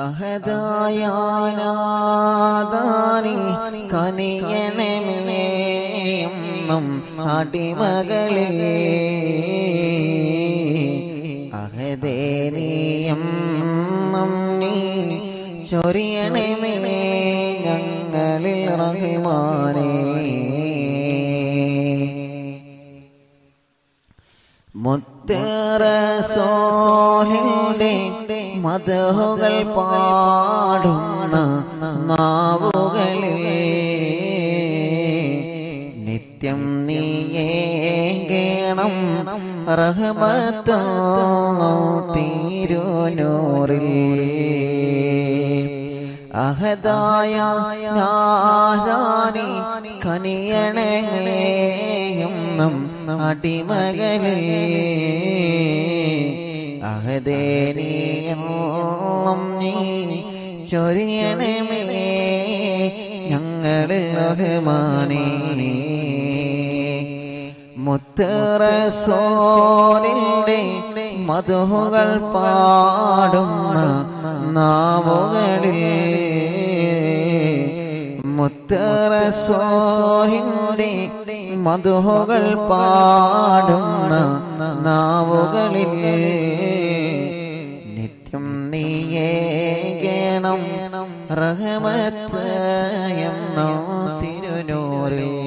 അഹദായാനാദാനി കനിയണമേയെന്നും അടിമകളിൽ അഹദേനിയം നീ ചൊരിയണമേ ഞങ്ങളിൽ റഹിമാനേ മുത്തേറസോഹിന്റെ മതഹുകൾ പാടുന്ന നാവുകളിൽ നിത്യം നീയേകണം റഹമത്തോ തീരുനൂറിൽ അഹദായ നാദാനി കനിയണേയും നം അടിമകളെ അഹദേനിയം നീ ചൊരിയണമേ ഞങ്ങളിൽ ബഹുമാനേ മുത്തറസോലിന്റെ മധുകൾ പാടുന്ന നാവുകളിൽ മുത്തറസോലിന്റെ മധുകൾ പാടുന്ന നാവുകളിൽ നിത്യം നീയേകണം റഹമത്ത് എന്നോ തിരുനൂറിൽ